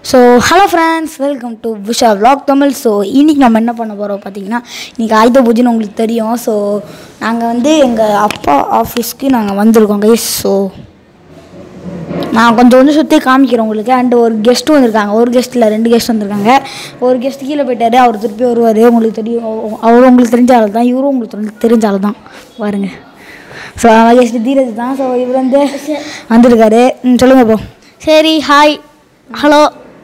So hello friends welcome to Visha vlog Tamil so இன்னைக்கு நம்ம என்ன பண்ண போகிறோம் பார்த்தீங்கன்னா இன்றைக்கி ஆயுத பூஜைன்னு உங்களுக்கு தெரியும் ஸோ நாங்கள் வந்து எங்கள் அப்பா ஆஃபீஸ்க்கு நாங்கள் வந்திருக்கோம் கைஸ் ஸோ நான் கொஞ்சம் கொஞ்சம் சுற்றி காமிக்கிறேன் உங்களுக்கு அண்ட் ஒரு கெஸ்ட்டும் வந்திருக்காங்க ஒரு கெஸ்ட் இல்லை ரெண்டு கெஸ்ட் வந்திருக்காங்க ஒரு கெஸ்ட் கீழே போயிட்டாரு அவர் திருப்பி வருவார் உங்களுக்கு தெரியும் அவர் உங்களுக்கு தெரிஞ்ச ஆள் தான் இவரும் உங்களுக்கு தெரிஞ்ச- தெரிஞ்ச ஆள் தான் பாருங்க ஸோ கெஸ்ட் தீரஜ் தான் ஸோ இவர் வந்து வந்திருக்காரு ம் சொல்லுங்கள் ப்ரோ சரி ஹாய் ஹலோ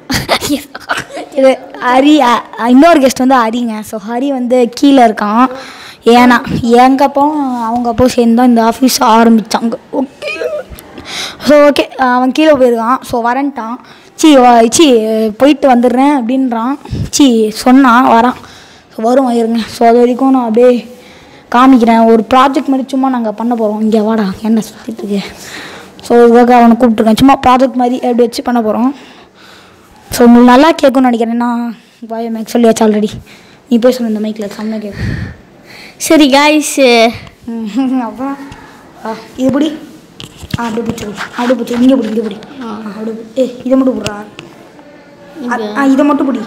இது ஹரி அ- இன்னொரு கெஸ்ட் வந்து ஹரிங்க ஸோ ஹரி வந்து கீழே இருக்கான் ஏன்னா எங்கள் அப்போ அவங்க அப்போ சேர்ந்து தான் இந்த ஆஃபீஸ் ஆரம்பித்தாங்க ஓகே ஸோ ஓகே அவன் கீழே போயிருக்கான் ஸோ வரன்ட்டான் சி வா- சி போயிட்டு வந்துடுறேன் அப்படின்றான் சி சொன்னான் வரான் ஸோ வரும் இருங்க ஸோ அது வரைக்கும் நான் அப்படியே காமிக்கிறேன் ஒரு ப்ராஜெக்ட் மாதிரி சும்மா நாங்கள் பண்ண போகிறோம் இங்கே வாடா என்ன சுற்றிட்டு இருக்கு ஸோ இதுக்காக அவனை கூப்பிட்ருக்கேன் சும்மா ப்ராஜெக்ட் மாதிரி எப்படி வச்சு பண்ண போகிறோம் ஸோ உங்களுக்கு நல்லா கேட்கும்னு நினைக்கிறேன் நான் பாய் மேக் சொல்லியாச்சு ஆல்ரெடி நீ போய் சொல்லு இந்த மைக்கில் செம்ம கேட்கும் சரி காய்ஸ் ம், அப்புறம் ஆ இது பிடி ஆ அப்படியே பிடிச்சிக்கோ அப்படியே பிடிச்சி இங்கே பிடி இங்கே பிடி ஆ அப்படியே பிடி. ஏய் இதை மட்டும் பிடுறா ஆ இதை மட்டும் பிடி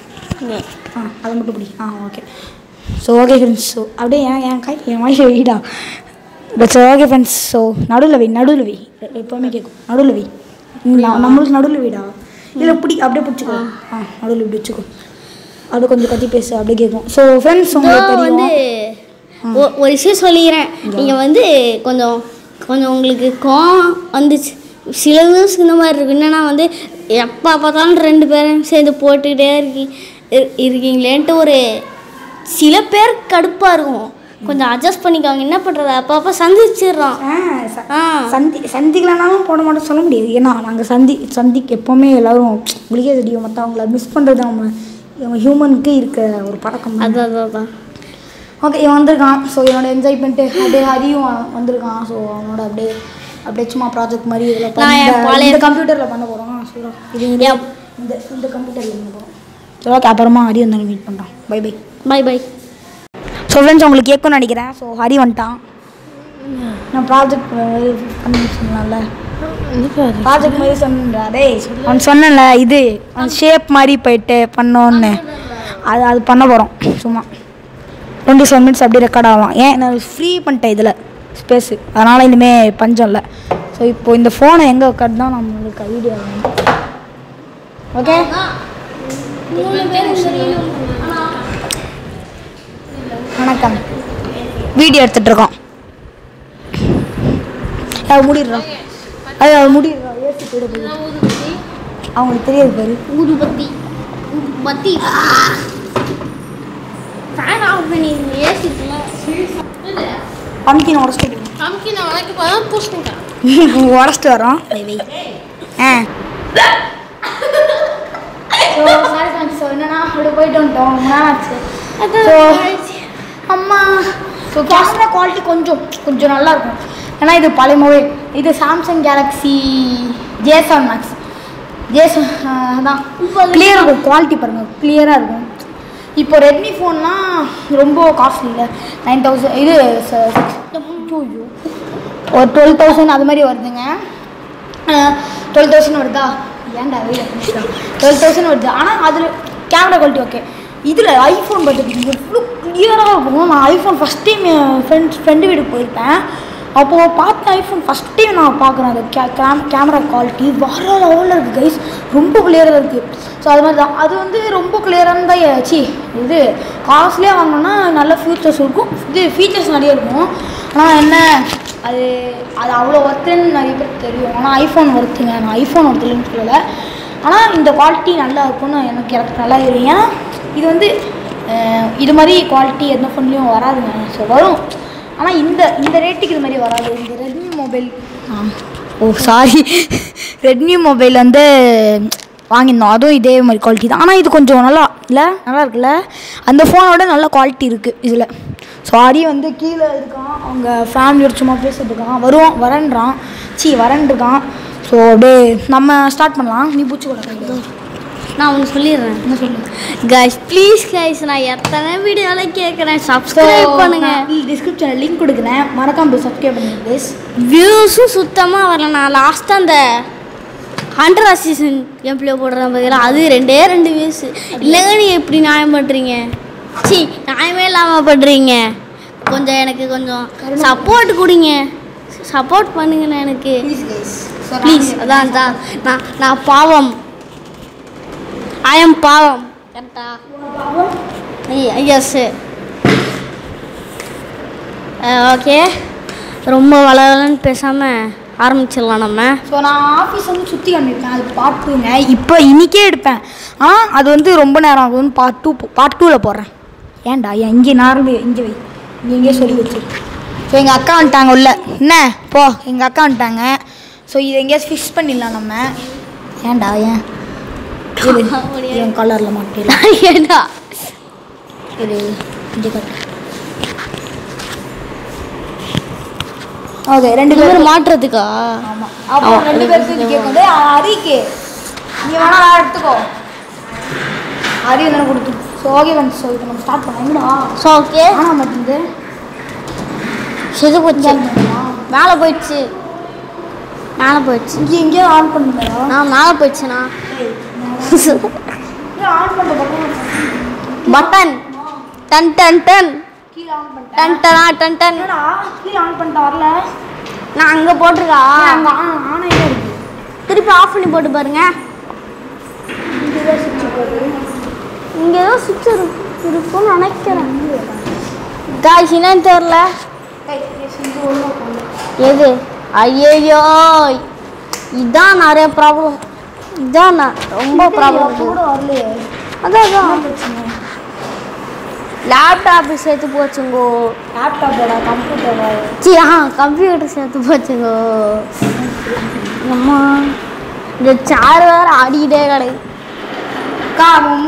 ஆ அதை மட்டும் பிடி ஆ okay so okay friends so அப்படியே என் என் கை என் வாய்ஸ் வெயிடா பட் ஓகே ஃப்ரெண்ட்ஸ் ஸோ நடுவில் வை நடுவில் வை எப்போவுமே கேட்கும் நடுவில் வை நான் நம்மளுக்கு நடுவில் வைடா இல்லை பிடி அப்படியே பிடிச்சிக்கோ ஆ நடுவில் இப்படி வச்சுக்கோ அப்படியே கொஞ்சம் கத்தி பேசு அப்படியே கேட்கும் ஸோ ஃப்ரெண்ட்ஸ் உங்களுக்கு வந்து தெரியும் ஒ- ஒரு விஷயம் சொல்லிக்கிறேன் நீங்கள் வந்து கொஞ்சம் கொஞ்சம் உங்களுக்கு கோவம் வந்துச்சு சில நியூஸ் இந்த மாதிரி இருக்கு என்னன்னா வந்து எப்போ பார்த்தாலும் ரெண்டு பேரும் சேர்ந்து போட்டுக்கிட்டே இருக்கி இரு- இருக்கீங்களேன்ட்டு ஒரு சில பேர் கடுப்பாக இருக்கும் கொஞ்சம் அட்ஜஸ்ட் பண்ணிக்கோங்க என்ன பண்ணுறது அப்போ அப்போ சந்திச்சிடுறோம் ஆ, ச- ஆ சந்தி சந்திக்கலனாலும் போட மாட்டோம் சொல்ல முடியாது ஏன்னா நாங்கள் சந்தி சந்திக்கு எப்போவுமே எல்லாரும் உங்களுக்கே தெரியும் மற்றவங்கள மிஸ் பண்ணுறது நம்ம இவங்க ஹியூமனுக்கு இருக்க ஒரு பழக்கம் தான் அதான் அதான் அதான் ஓகே இவன் வந்திருக்கான் ஸோ இவனோட என்ஜாய் பண்ணிட்டு அப்படியே ஹரியும் வந்திருக்கான் ஸோ அவனோட அப்படியே அப்படியே சும்மா ப்ராஜெக்ட் மாதிரி இதில் நான் என் பழைய- இந்த கம்ப்யூட்டரில் பண்ண போகிறோம் ஸோ இது இந்த என் இந்த இந்த கம்ப்யூட்டரில் பண்ண போகிறோம் சரி ஓகே அப்புறமா ஹரி வந்து மீட் பண்ணுறான் bye bye bye bye so friends உங்களுக்கு கேட்கும்னு நினைக்கிறேன் ஸோ ஹரி வந்துட்டான் நான் ப்ராஜெக்ட் பண்ணி சொன்னேன்ல ப்ராஜெக்ட் மாதிரி சொன்னா டேய் அவன் சொன்னேன்ல இது அவன் ஷேப் மாதிரி போயிட்டு பண்ணோன்னு அது அது பண்ண போகிறோம் சும்மா டுவெண்ட்டி செவன் மினிட்ஸ் அப்படியே ரெக்கார்ட் ஆகலாம் ஏன் நான் ஃப்ரீ பண்ணிட்டேன் இதில் ஸ்பேஸு அதனால் இனிமேல் பஞ்சம் இல்லை ஸோ இப்போ இந்த ஃபோனை எங்கே உட்காந்து தான் நம்மளுக்கு வீடியோ ஆகணும் ஓகே வணக்கம் வீடியோ எடுத்துட்டு இருக்கோம் அது முடிடுறோம் அது அது முடிடுறோம் ஏசி போயிட போகுது அவங்களுக்கு தெரியாது பாரு ஊதுபத்தி ஊதுபத்தி ஃபேன் ஆஃப் பண்ணிடுங்க ஏசிக்கலாம் பம்கின் உடச்சிட்டு அமுக்கி நான் உனக்கு பதம் பூசிட்டேன் உடச்சிட்டு வரோம் வை ஆ ஸோ சாரி ஃப்ரெண்ட்ஸ் ஸோ என்னன்னா அப்படி போயிட்டு வந்துட்டோம் ரொம்ப நாள் ஆச்சு ஸோ அம்மா ஸோ கேமரா குவாலிட்டி கொஞ்சம் கொஞ்சம் நல்லா இருக்கும் ஏன்னா இது பழைய மொபைல் இது Samsung Galaxy J seven max J அதான் கிளியர் இருக்கும் குவாலிட்டி பாருங்கள் கிளியராக இருக்கும் இப்போ ரெட்மி ஃபோன்லாம் ரொம்ப காஸ்ட்லி இல்லை நைன் தௌசண்ட் இது ஐயோ ஒரு டுவெல் தௌசண்ட் அது மாதிரி வருதுங்க டுவெல் தௌசண்ட் வருதா ஏன்டா வெயில டுவெல் தௌசண்ட் வருது ஆனால் அதில் கேமரா குவாலிட்டி ஓகே இதில் ஐஃபோன் பார்த்துட்டு எவ்வளோ கிளியராக இருக்கும் நான் ஐஃபோன் ஃபஸ்ட் டைம் என் ஃப்ரெண்ட்ஸ் ஃப்ரெண்டு வீட்டுக்கு போயிருப்பேன் அப்போது பார்த்த ஐஃபோன் ஃபஸ்ட் டைம் நான் பார்க்குறேன் அந்த கே கேம் கேமரா குவாலிட்டி வர லெவலில் இருக்குது கைஸ் ரொம்ப கிளியராக இருக்குது ஸோ அது மாதிரி தான் அது வந்து ரொம்ப கிளியராக தான் சி இது காஸ்ட்லியாக வாங்கினோன்னா நல்ல ஃபியூச்சர்ஸ் இருக்கும் இது ஃபீச்சர்ஸ் நிறைய இருக்கும் ஆனால் என்ன அது அது அவ்வளோ ஒர்த்துன்னு நிறைய பேருக்கு தெரியும் ஆனால் ஐஃபோன் ஒர்த்துங்க நான் ஐஃபோன் ஒர்த்துலன்னு சொல்லலை ஆனால் இந்த குவாலிட்டி நல்லா இருக்கும்னு எனக்கு எனக்கு நல்லா தெரியும் ஏன்னா இது வந்து அஹ், இது மாதிரி குவாலிட்டி எந்த ஃபோன்லேயும் வராதுங்க ஸோ வரும் ஆனால் இந்த இந்த ரேட்டுக்கு இது மாதிரி வராது இந்த Redmi mobile oh sorry Redmi mobile வந்து வாங்கியிருந்தோம் அதுவும் இதே மாதிரி குவாலிட்டி தான் ஆனால் இது கொஞ்சம் நல்லா இல்லை நல்லா இருக்குல்ல அந்த ஃபோனோட நல்ல குவாலிட்டி இருக்குது இதில் சாரி வந்து கீழே இருக்கான் அவங்க ஃபேமிலியோட சும்மா பேசிட்டு இருக்கான் வருவான் வரேன்றான் சி வரேன் இருக்கான் ஸோ அப்படியே நம்ம ஸ்டார்ட் பண்ணலாம் நீ பூச்சி கூட கையில் நான் ஒன்று சொல்லிடுறேன் என்ன சொல்லு கைஸ் ப்ளீஸ் கைஸ் நான் எத்தனை வீடியோவில் கேட்குறேன் சப்ஸ்கிரைப் பண்ணுங்க டிஸ்கிரிப்ஷனில் லிங்க் கொடுக்குறேன் மறக்காம போய் சப்ஸ்கிரைப் பண்ணுங்க ப்ளீஸ் வியூஸும் சுத்தமாக வரல நான் லாஸ்ட்டாக அந்த ஹண்ட்ரட் அசிஸ்டன் எம்ப்ளே போடுறேன் பார்த்தீங்களா அது ரெண்டே ரெண்டு வியூஸ் இல்லைங்க நீ எப்படி நியாயம் பண்ணுறீங்க சி நியாயமே இல்லாமல் பண்ணுறீங்க கொஞ்சம் எனக்கு கொஞ்சம் சப்போர்ட் கொடுங்க சப்போர்ட் பண்ணுங்கண்ணே எனக்கு ப்ளீஸ் கைஸ் ப்ளீஸ் அதான் தான் நான் நான் பாவம் ஐ எம் பாவம் கரெக்டா எஸ் ஓகே ரொம்ப வளவலன்னு பேசாமல் ஆரம்பிச்சிடலாம் நம்ம ஸோ நான் ஆஃபீஸ் வந்து சுற்றி காமிப்பேன் அது பார்ட் டூங்க இப்போ இன்னிக்கே எடுப்பேன் ஆனால் அது வந்து ரொம்ப நேரம் ஆகும்னு பார்ட் டூ பார்ட் டூவில் போடுறேன் ஏன்டா ஏன் இங்கே நார்மல் இங்கே வை இங்கே எங்கேயோ சொல்லி வச்சு ஸோ எங்கள் அக்கா வந்துட்டாங்க உள்ள என்ன போ எங்கள் அக்கா வந்துட்டாங்க ஸோ இதை எங்கேயாவது ஃபிக்ஸ் பண்ணிடலாம் நம்ம ஏன்டா ஏன் இது என் கலரில் மாட்டிடலாம் ஏண்டா இது இங்கே கட்டு ஓகே ரெண்டு பேரும் இவர் மாட்டுறதுக்கா ஆமாம் அப்புறம் ரெண்டு பேருக்கு கேட்கும்போது அரிக்கு நீ வேணா நான் எடுத்துக்கோ அரி தானே கொடுத்து ஸோ ஓகே வந்து ஸோ இப்போ நம்ம ஸ்டார்ட் பண்ணலாம் என்னடா ஸோ ஓகே ஆனால் மாட்டேங்குது செது போச்சு மேலே போயிடுச்சு மேலே போயிடுச்சு இங்கே எங்கேயோ ஆன் பண்ணுறா நான் மேலே போயிடுச்சுண்ணா ஆன் பண்ணுற பக்கம் பட்டன் டன் டன் டன் கீழே ஆன் பண்ணிட்டேன் டன் டனா டன் டன் என்னடா கீழே ஆன் பண்ணிட்டு வரல நான் அங்கே போட்டிருக்கா அங்கே ஆன் ஆன் ஆகிட்டே இருக்கு திருப்பி ஆஃப் பண்ணி போட்டு பாருங்க இங்கே தான் சுவிட்ச் போகுது இங்கே ஏதோ சுவிட்ச் இருக்கும்னு நினைக்கிறேன் காய்ஸ் என்னன்னு தெரில கை செஞ்சு ஒழுங்காக பண்ணல எது ஐயோ இதான் நிறைய ப்ராப்ளம் இதான் நான் ரொம்ப ப்ராப்ளம் கூட வரலையே அதான் அதான் என்ன பிரச்சனை லேப்டாப் சேர்த்து போச்சுங்கோ லேப்டாப்போட கம்ப்யூட்டரோட சி ஆ கம்ப்யூட்டர் சேர்த்து போச்சுங்கோ அம்மா இந்த சேர் வேற ஆடிக்கிட்டே கிடக்கு காமம்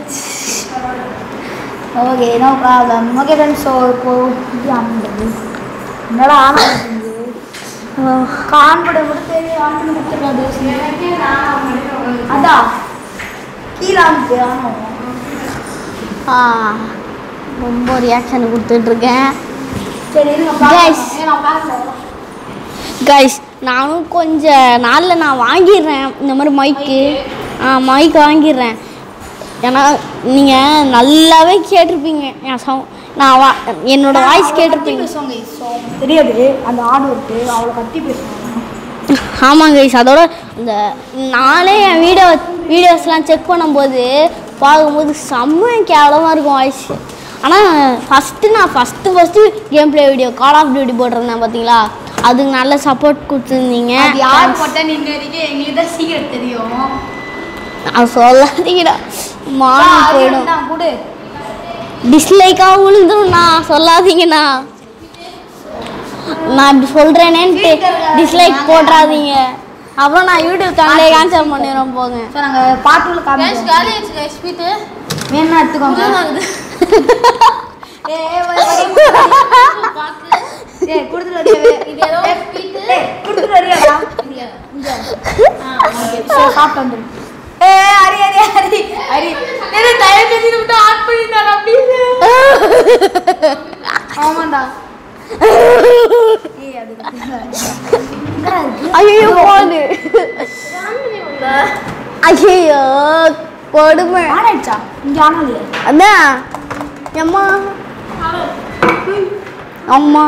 okay no problem okay friends so இப்போ இது ஆன் பண்ணுறது என்னடா ஆன் பண்ணுறது ஆன் பண்ண கூட தெரியும் ஆன் பண்ணி கொடுத்துருக்காது அதான் கீழே ஆன் பண்ணு, ஆன் ஆகும். ஆ ரொம்ப ரியாக்ஷன் கொடுத்துட்ருக்கேன் சரி இருங்க Guys. பார்க்கலாம். ஏ, நான் பார்க்கல கைஸ் நானும் கொஞ்ச நாளில் நான் வாங்கிடுறேன் இந்த மாதிரி மைக்கு ஆ மைக் வாங்கிடுறேன் ஏன்னா நீங்கள் நல்லாவே கேட்டிருப்பீங்க என் சவு நான் வா என்னோட வாய்ஸ் கத்தி கேட்டிருப்பீங்க பேசுவாங்க ஸோ தெரியாது அந்த ஆடு இருக்கு அவ்வளோ கத்தி பேசுவாங்க ஆமாங்க கைஸ் அதோட இந்த நானே என் வீடியோ வீடியோஸ்லாம் செக் பண்ணும்போது பார்க்கும்போது செம்ம கேவலமாக இருக்கும் வாய்ஸ் ஆனால் ஃபஸ்ட்டு நான் first first gameplay video Call of Duty போட்டிருந்தேன் பார்த்தீங்களா அதுக்கு நல்ல சப்போர்ட் கொடுத்துருந்தீங்க அது யார் போட்டா நீங்க வரைக்கும் எங்களுக்கு தான் சீக்கிரம் தெரியும் அது சொல்லாதீங்கடா மானம் போயிடும் தான் கொடு டிஸ்லைக்காக விழுந்துரும்ண்ணா சொல்லாதீங்கண்ணா நான் இப்படி சொல்கிறேனேன்ட்டு டிஸ்லைக் போட்டுறாதீங்க அப்புறம் நான் யூடியூப் சேனலே கேன்சல் பண்ணிடுறோம் போங்க ஸோ நாங்கள் பாட்டுல காமிக்கிறோம் ஸ்வீட்டு வேணா எடுத்துக்கோங்க ஏய், ஏய், வரி, வரி, ஏய், கொடுத்துட்டு வரியா? ஏய், கொடுத்துட்டு வரியாடா? இங்க. So, சாப்பிட்டு வந்துரு. ஏய், ஹரி, ஹரி, ஹரி, ஹரி. ஏய், தயவு செஞ்சு இதை மட்டும் on பண்ணிருந்தாடா, please. ஆமாண்டா. ஏய், அது என்னடா இருக்கு? ஐயோ போடு ஐயோ கொடுமை On ஆயிடுச்சா? இங்க on ஆகலையே. அதான் அம்மா அம்மா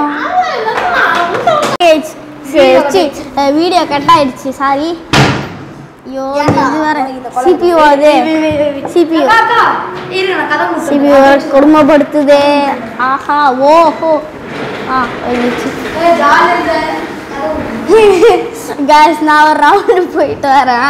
வீடியோ கட் ஆயிடுச்சு சாரி ஐயோ ஏன்டா? இது வேற இந்த குழந்தை- சிபியூ அது சிபியூ அக்கா, அக்கா, இரு, நான் கதை முடிச்சிடுறேன். சிபியூ கொடுமைப்படுத்துதே ஆஹா ஓஹோ ஆ வந்துச்சு ஏய், ஜாலியா இருக்க. கதை முடிச்சிடுறேன். கேஸ் நான் ஒரு ரவுண்டு போயிட்டு வரேன்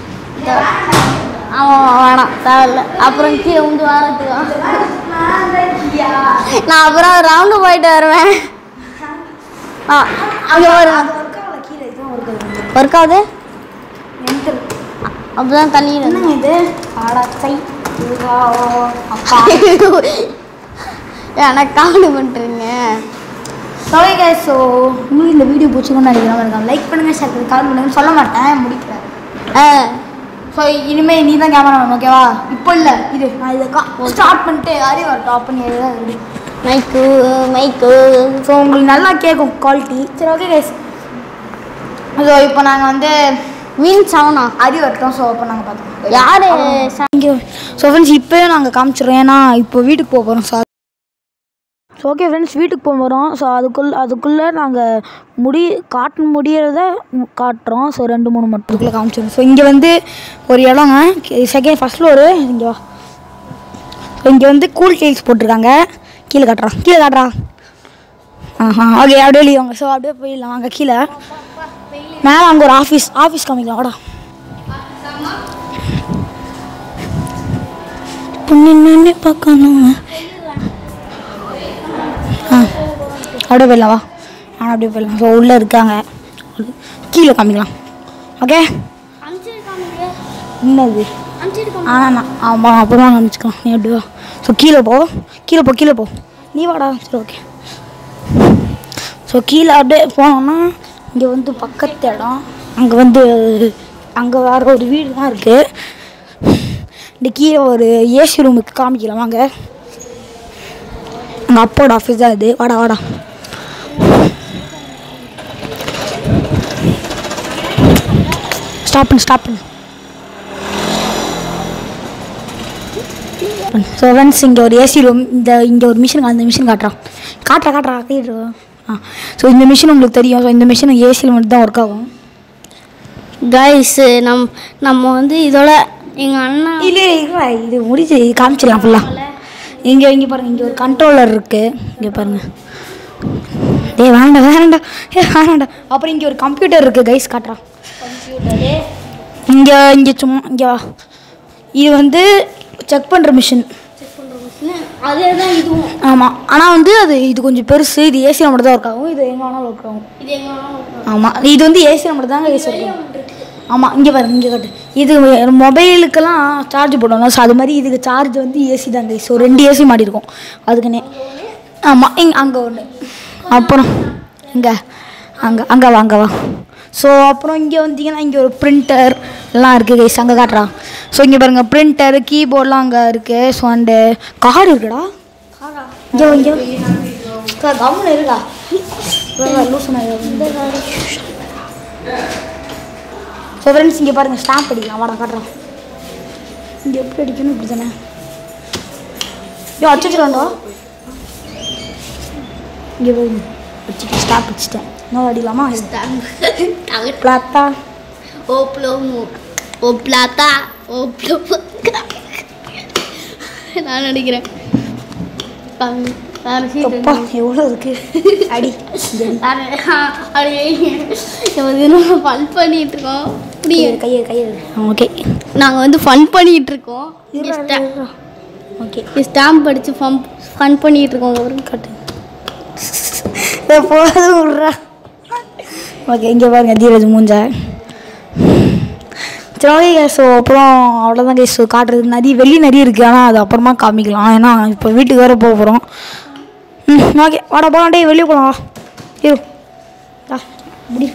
ஆமாம் வேணாம் தேவையில்ல அப்புறம் கீழே வந்து வரதுக்கு நான் தான் கியா. நான் அப்புறம் ரவுண்டு போயிட்டு வருவேன் ஆ அங்கே ஒரு அது work ஆகல, கீழே இதுதான் work ஆகுது. ஒர்க் ஆகுது Enter. அப்பதான் தண்ணி என்னங்க இது ஆடா சை இதுவா, ஓ, அப்பா எனக்கு காமெடி பண்ணுறீங்க sorry guys ஸோ உங்களுக்கு இந்த வீடியோ பிடிச்சிக்கணும்னு நினைக்கிறேன் இருக்காங்க லைக் பண்ணுங்க ஷேர் பண்ணுங்க கால் பண்ணுங்க சொல்ல மாட்டேன் முடிக்கிறேன் ஆ ஸோ இனிமேல் நீ தான் கேமராமேன் ஓகேவா இப்போ இல்லை இது நான் இதை ஸ்டார்ட் பண்ணிட்டு யாரையும் வரட்டும் ஆஃப் பண்ணி எழுத மைக்கு மைக்கு ஸோ உங்களுக்கு நல்லா கேட்கும் குவாலிட்டி சரி ஓகே கைஸ் ஸோ இப்போ நாங்கள் வந்து மீன் சவுனா அது வரட்டும் ஸோ அப்போ நாங்கள் பார்த்துக்கோம் யாரு இங்கே ஸோ ஃப்ரெண்ட்ஸ் இப்போயே நாங்கள் காமிச்சிடுறோம் ஏன்னா இப்போ வீட்டுக்கு போக போகிறோம் ஸோ ஸோ ஓகே ஃப்ரெண்ட்ஸ் வீட்டுக்கு போக போகிறோம் ஸோ அதுக்குள்ள அதுக்குள்ளே நாங்கள் முடி காட்டு முடியறத ம், காட்டுறோம் ஸோ ரெண்டு மூணு மட்டும் இதுக்குள்ளே காமிச்சிடுறோம் ஸோ இங்கே வந்து ஒரு இடங்க செகண்ட் ஃபஸ்ட் ஃப்ளோரு இங்கே வா ஸோ இங்கே வந்து கூல் டைல்ஸ் போட்டிருக்காங்க கீழே காட்டுறான் கீழே காட்டுறா ஆஹா ஓகே அப்படியே வெளியே வாங்க ஸோ அப்படியே போயிடலாம் வாங்க கீழே மேலே அங்கே ஒரு ஆஃபீஸ் ஆஃபீஸ் காமிக்கலாம் வாடா பொண்ணு நின்று பார்க்கணும் ஆ அப்படியே போயிடலாம் வா ஆனால் அப்படியே போயிடலாம் ஸோ உள்ளே இருக்காங்க கீழே காமிக்கலாம் ஓகே என்னது ஆனால் நான் ஆமாம் அப்புறமா காமிச்சிக்கலாம் நீ எப்படி வா ஸோ கீழே போ கீழே போ கீழே போ நீ வாடா சரி ஓகே ஸோ கீழே அப்படியே போனோம்னா இங்கே வந்து பக்கத்து இடம் அங்கே வந்து அங்கே வேறு ஒரு வீடு தான் இருக்குது இந்த கீழே ஒரு ஏசி ரூமுக்கு காமிக்கலாம் வாங்க எங்கள் அப்பாவோட ஆஃபீஸ் தான் இது வாடா வாடா ஸ்டாப் பண்ணு ஸ்டாப் பண்ணு ஸோ ஃப்ரெண்ட்ஸ் இங்கே ஒரு ஏசி ரூம் இந்த இங்கே ஒரு மிஷின் அந்த மிஷின் காட்டுறான் காட்டுறா காட்டுறா காட்டுறா ஆ ஸோ இந்த மிஷின் உங்களுக்கு தெரியும் ஸோ இந்த மிஷின் ஏசியில் மட்டும் தான் ஒர்க் ஆகும் கைஸ் நம் நம்ம வந்து இதோட எங்கள் அண்ணா இல்லை இல்லை இது முடிச்சு இது காமிச்சிடலாம் ஃபுல்லாக இங்கே இங்கே பாருங்கள் இங்கே ஒரு கண்ட்ரோலர் இருக்குது இங்கே பாருங்கள் டேய் வேண்டாம் வேண்டாம் ஏ வேண்டாம் அப்புறம் இங்கே ஒரு கம்ப்யூட்டர் இருக்குது கைஸ் காட்டுறான் இங்கே இங்கே சும்மா இங்கே வா இது வந்து செக் பண்ணுற மிஷின் அதே தான் இதுவும் ஆமாம் ஆனால் வந்து அது இது கொஞ்சம் பெருசு இது ஏசியில் மட்டும் தான் ஒர்க் ஆகும் இது எங்கே வேணாலும் ஒர்க் ஆகும் இது எங்கள் ஆமாம் இது வந்து ஏசியில் மட்டும் தாங்க ஏசி ஒர்க் ஆகும் ஆமாம் இங்கே பாருங்க இங்கே காட்டு இது மொபைலுக்கெல்லாம் சார்ஜ் போடணும் ஸோ அது மாதிரி இதுக்கு சார்ஜ் வந்து ஏசி தான் ஸோ ரெண்டு ஏசி மாடி இருக்கும் அதுக்குன்னே ஆமாம் இங்கே அங்கே ஒன்று அப்புறம் இங்கே அங்கே அங்கே வா அங்கே வா ஸோ அப்புறம் இங்கே வந்தீங்கன்னா இங்கே ஒரு பிரிண்டர் எல்லாம் இருக்குது கைஸ் அங்கே காட்டுறா ஸோ இங்கே பாருங்கள் பிரிண்டர் கீபோர்ட்லாம் அங்கே இருக்குது ஸோ அண்டு கார் இருக்குடா இங்கே வா, இங்கே வா. கம்முன்னு இருக்கா லூசு ஸோ ஃப்ரெண்ட்ஸ் இங்கே பாருங்கள் ஸ்டாம்ப் அடிக்கலாம் வாடா காட்டுறோம் இங்கே எப்படி அடிக்கணும் இப்படி தானே ஐயோ அடிச்சுடா இங்கே போய் வச்சுட்டு ஸ்டாப் வச்சுட்டேன் இன்னும் அடிக்கலாமா பிளாத்தா ஓ ப்ளோமு ஓ பிளாத்தா ஓ ப்ளோமு நான் நடிக்கிறேன் பாருங்க, வேற sheet அப்பா எவ்வளோ இருக்கு அடி இங்க அடி. வேற ஃபன் பண்ணிட்டு இருக்கோம் கையை கையை கையை ஓகே நாங்கள் வந்து ஃபன் பண்ணிட்டு இருக்கோம் ஓகே ஸ்டாம்ப் அடிச்சு ஃபன் ஃபன் பண்ணிட்டு இருக்கோம் ஒரு காட்டு போதும் விட்றா ஓகே இங்கே பாருங்க தீரஜ் மூஞ்ச சரி ஓகே ஸோ அப்புறம் அவ்வளோதான் கேஸ் காட்டுறது நிறைய வெளியே நிறைய இருக்குது ஆனால் அது அப்புறமா காமிக்கலாம் ஏன்னா இப்போ வீட்டுக்கு வேறு போக போகிறோம் ம் ஓகே வாடா போகலாம் டேய் வெளியே போகலாம் வா இரு வா முடி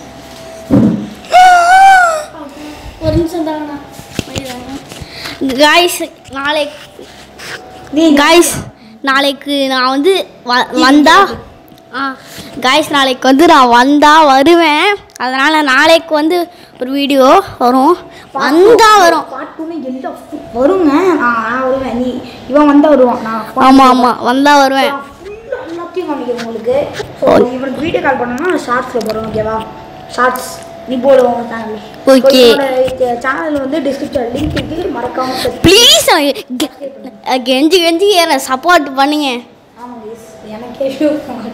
ஒரு நிமிஷம் தாங்கண்ணா காய்ஸ் நாளைக்கு காய்ஸ் நாளைக்கு நான் வந்து வ- வந்தா ஆ காய்ஸ் நாளைக்கு வந்து நான் வந்தா வருவேன் அதனால் நாளைக்கு வந்து ஒரு வீடியோ வரும் வந்தா வரும் காட்டுன்னு எல்லாம் வருங்க நான் நான் வருவேன் நீ இவன் வந்தால் வருவான் நான் ஆமாம் ஆமாம் வந்தா வருவேன் ஃபுல்லாக எல்லாத்தையும் காமிக்கிறேன் உங்களுக்கு ஸோ இவனுக்கு வீடியோ கால் பண்ணோன்னா ஷார்ட்ஸில் போகிறோம் ஓகேவா ஷார்ட்ஸ் நீ போடுவோம் சேனல் Okay. சேனல் வந்து டிஸ்கிரிப்ஷன் லிங்க் இருக்கு மறக்காம check ப்ளீஸ் கெஞ்சி கெஞ்சி ஏற சப்போர்ட் பண்ணுங்க ஆமாம் guys. எனக்கே view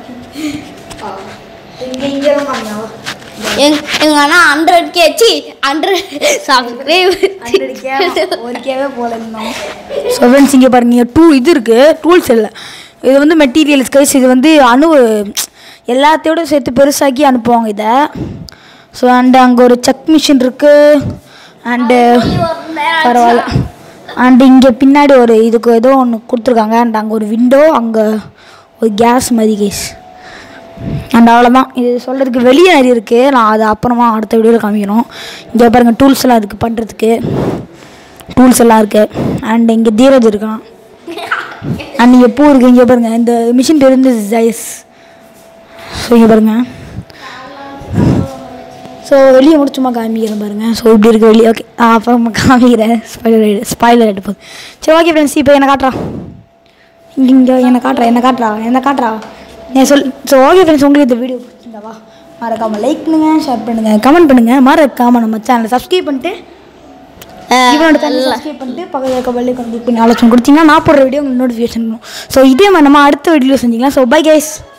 இங்கே இங்கெல்லாம் காமியாவா எங் எங்கள் அண்ணா ஹண்ட்ரட் கேச்சி ஹண்ட்ரட் சப்ஸ்கிரைப் ஹண்ட்ரட் கே ஒரு கேவே போல இருந்தோம் ஸோ ஃப்ரெண்ட்ஸ் இங்கே பாருங்க டூ இது இருக்குது டூல்ஸ் இல்லை இது வந்து மெட்டீரியல்ஸ் கைஸ் இது வந்து அணு எல்லாத்தையோட சேர்த்து பெருசாக்கி அனுப்புவாங்க இதை ஸோ அண்ட் அங்கே ஒரு செக் மிஷின் இருக்குது அண்டு பரவாயில்ல அண்ட் இங்கே பின்னாடி ஒரு இதுக்கு ஏதோ ஒன்று கொடுத்துருக்காங்க அண்ட் அங்கே ஒரு விண்டோ அங்கே ஒரு கேஸ் மாதிரி கேஸ் அண்ட் அவ்வளோதான் இது சொல்கிறதுக்கு வெளியே நிறைய இருக்குது நான் அதை அப்புறமா அடுத்த வீடியோவில் காமிக்கணும் இங்கே பாருங்கள் டூல்ஸ் எல்லாம் இருக்குது பண்ணுறதுக்கு டூல்ஸ் எல்லாம் இருக்குது அண்ட் இங்கே தீரஜ் இருக்கான் அண்ட் இங்கே பூ இருக்குது இங்கே பாருங்கள் இந்த மிஷின் பேர் வந்து ஜயஸ் ஸோ இங்கே பாருங்கள் ஸோ வெளியே முடிச்சுமா காமிக்கிறேன் பாருங்க ஸோ இப்படி இருக்கு வெளியே ஓகே அப்புறம் காமிக்கிறேன் ஸ்பாய்லர் ஸ்பாய்லர் ஆகிட்டு போகுது சரி ஓகே ஃப்ரெண்ட்ஸ் இப்போ என்ன காட்டுறா இங்கே இங்கே என்ன காட்டுறா என்ன காட்டுறா என்ன காட்டுறா ஏன் சொல் ஸோ ஓகே ஃப்ரெண்ட்ஸ் உங்களுக்கு இந்த வீடியோ பிடிச்சிருந்தாவா மறக்காமல் லைக் பண்ணுங்கள் ஷேர் பண்ணுங்கள் கமெண்ட் பண்ணுங்கள் மறக்காமல் நம்ம சேனலை சப்ஸ்கிரைப் பண்ணிட்டு இவனோட சேனல் சப்ஸ்கிரைப் பண்ணிட்டு பக்கத்தில் இருக்க பெல்லை கொண்டு பண்ணி ஆலோசனை கொடுத்தீங்கன்னா நான் போடுற வீடியோ உங்களுக்கு நோட்டிஃபிகேஷன் வரும் ஸோ இதே மாதிரி நம்ம அடுத்த வீடியோ செஞ்சுக்கலாம் ஸோ பை கைஸ்